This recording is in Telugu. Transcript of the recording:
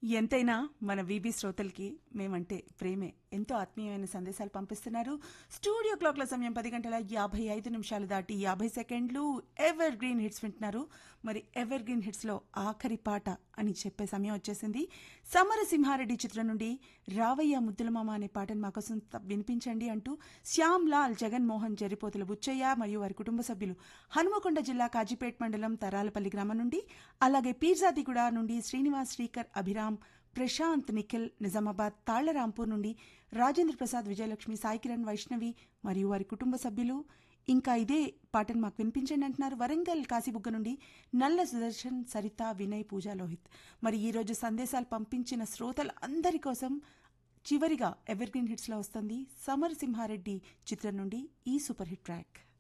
ఎంతైనా మన వీబీ శ్రోతలకి మేమంటే ప్రేమే ఎంతో ఆత్మీయమైన సందేశాలు పంపిస్తున్నారు స్టూడియో క్లాక్ల సమయం పది గంటల యాభై ఐదు నిమిషాలు దాటి యాభై సెకండ్లు ఎవర్ గ్రీన్ హిట్స్ వింటున్నారు మరి ఎవర్ గ్రీన్ హిట్స్ లో ఆఖరి పాట అని చెప్పే సమయం వచ్చేసింది సమరసింహారెడ్డి చిత్రం నుండి రావయ్య ముద్దులమామ అనే పాటను మాకోసం త- వినిపించండి అంటూ శ్యామ్ లాల్ జగన్మోహన్ జరిపోతుల బుచ్చయ్య మరియు వారి కుటుంబ సభ్యులు హనుమకొండ జిల్లా కాజీపేట్ మండలం తరాలపల్లి గ్రామం నుండి అలాగే పీర్జాదిగూడ నుండి శ్రీనివాస్ శ్రీకర్ అభిరామ్ ప్రశాంత్ నిఖిల్ నిజామాబాద్ తాళ్లరాంపూర్ నుండి రాజేంద్ర ప్రసాద్ విజయలక్ష్మి సాయి కిరణ్ వైష్ణవి మరియు వారి కుటుంబ సభ్యులు ఇంకా ఇదే పాటను మాకు వినిపించండి అంటున్నారు వరంగల్ కాశీబుగ్గ నుండి నల్ల సుదర్శన్ సరిత వినయ్ పూజా లోహిత్ మరి ఈ రోజు సందేశాలు పంపించిన శ్రోతలు అందరి కోసం చివరిగా ఎవర్ గ్రీన్ హిట్స్ లో వస్తుంది సమర్ సింహారెడ్డి చిత్రం నుండి ఈ సూపర్ హిట్ ట్రాక్